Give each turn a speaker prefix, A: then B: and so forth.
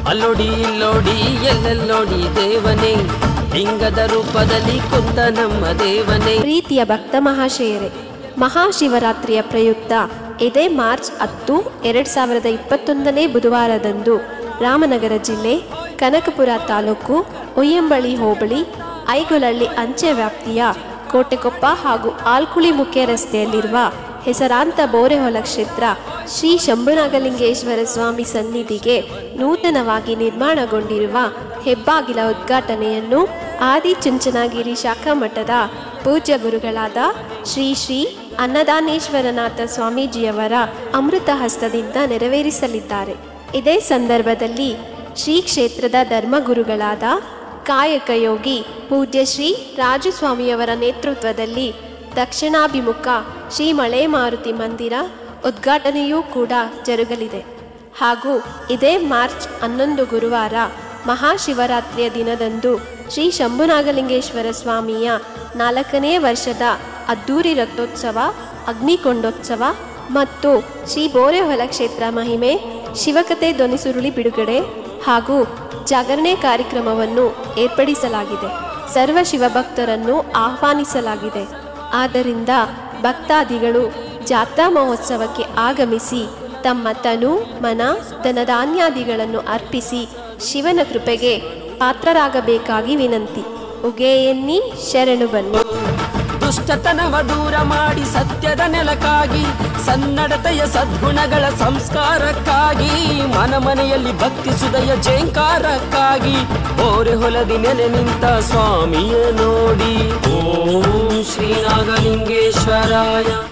A: ಅಲ್ಲೋಡಿ ಇಲ್ಲೋಡಿ ಎಲ್ಲೆಲ್ಲೋಡಿ ದೇವನೇ ಲಿಂಗದ ರೂಪದಲ್ಲಿ ಕುಂತ ನಮ್ಮ ದೇವನೇ
B: ಪ್ರೀತಿಯ ಭಕ್ತ ಮಹಾಶಯರೇ ಮಹಾಶಿವರಾತ್ರಿಯ ಪ್ರಯುಕ್ತ ಇದೇ ಮಾರ್ಚ್ ಹತ್ತು ಎರಡು ಸಾವಿರದ ಇಪ್ಪತ್ತೊಂದನೇ ಬುಧವಾರದಂದು ರಾಮನಗರ ಜಿಲ್ಲೆ ಕನಕಪುರ ತಾಲೂಕು ಉಯ್ಯಂಬಳಿ ಹೋಬಳಿ ಐಗೊಲಹಳ್ಳಿ ಅಂಚೆ ವ್ಯಾಪ್ತಿಯ ಕೋಟೆಕೊಪ್ಪ ಹಾಗೂ ಆಲ್ಕುಳಿ ಮುಖ್ಯ ರಸ್ತೆಯಲ್ಲಿರುವ ಹೆಸರಾಂತ ಬೋರೆಹೊಲ ಕ್ಷೇತ್ರ ಶ್ರೀ ಶಂಭುನಾಗಲಿಂಗೇಶ್ವರ ಸ್ವಾಮಿ ಸನ್ನಿಧಿಗೆ ನೂತನವಾಗಿ ನಿರ್ಮಾಣಗೊಂಡಿರುವ ಹೆಬ್ಬಾಗಿಲ ಉದ್ಘಾಟನೆಯನ್ನು ಆದಿ ಚುಂಚನಗಿರಿ ಶಾಖಾ ಮಠದ ಪೂಜ್ಯ ಗುರುಗಳಾದ ಶ್ರೀ ಶ್ರೀ ಅನ್ನದಾನೇಶ್ವರನಾಥ ಸ್ವಾಮೀಜಿಯವರ ಅಮೃತ ಹಸ್ತದಿಂದ ನೆರವೇರಿಸಲಿದ್ದಾರೆ ಇದೇ ಸಂದರ್ಭದಲ್ಲಿ ಶ್ರೀ ಕ್ಷೇತ್ರದ ಧರ್ಮಗುರುಗಳಾದ ಕಾಯಕ ಯೋಗಿ ಪೂಜ್ಯ ಶ್ರೀ ರಾಜಸ್ವಾಮಿಯವರ ನೇತೃತ್ವದಲ್ಲಿ ದಕ್ಷಿಣಾಭಿಮುಖ ಶ್ರೀ ಮಳೆ ಮಾರುತಿ ಮಂದಿರ ಉದ್ಘಾಟನೆಯೂ ಕೂಡ ಜರುಗಲಿದೆ ಹಾಗೂ ಇದೇ ಮಾರ್ಚ್ ಹನ್ನೊಂದು ಗುರುವಾರ ಮಹಾಶಿವರಾತ್ರಿಯ ದಿನದಂದು ಶ್ರೀ ಶಂಭುನಾಗಲಿಂಗೇಶ್ವರ ಸ್ವಾಮಿಯ ನಾಲ್ಕನೇ ವರ್ಷದ ಅದ್ದೂರಿ ರಥೋತ್ಸವ ಅಗ್ನಿಕೊಂಡೋತ್ಸವ ಮತ್ತು ಶ್ರೀ ಬೋರೆಹೊಲ ಕ್ಷೇತ್ರ ಮಹಿಮೆ ಶಿವಕತೆ ಧ್ವನಿಸುರುಳಿ ಬಿಡುಗಡೆ ಹಾಗೂ ಜಾಗರಣೆ ಕಾರ್ಯಕ್ರಮವನ್ನು ಏರ್ಪಡಿಸಲಾಗಿದೆ ಸರ್ವ ಶಿವಭಕ್ತರನ್ನು ಆಹ್ವಾನಿಸಲಾಗಿದೆ ಆದ್ದರಿಂದ ಭಕ್ತಾದಿಗಳು ಜಾತ್ರಾ ಮಹೋತ್ಸವಕ್ಕೆ ಆಗಮಿಸಿ ತಮ್ಮ ತನು ಮನ ಧನಧಾನ್ಯಾದಿಗಳನ್ನು ಅರ್ಪಿಸಿ ಶಿವನ ಕೃಪೆಗೆ ಪಾತ್ರರಾಗಬೇಕಾಗಿ ವಿನಂತಿ ಉಗೆ ಎನ್ನಿ ಶರಣು ಬನ್ನಿ
A: ದುಷ್ಟತನವ ದೂರ ಮಾಡಿ ಸತ್ಯದ ನೆಲಕ್ಕಾಗಿ ಸನ್ನಡತೆಯ ಸದ್ಗುಣಗಳ ಸಂಸ್ಕಾರಕ್ಕಾಗಿ ಮನ ಮನೆಯಲ್ಲಿ ಭಕ್ತಿ ಸುದಯ ಜೇಂಕಾರಕ್ಕಾಗಿ ಓರೆ ಹೊಲದಿ ನೆಲೆ ನಿಂತ ಸ್ವಾಮಿಯ ನೋಡಿ ಓಂ ಶ್ರೀನಾಗಲಿಂಗೇಶ್ವರಾಯ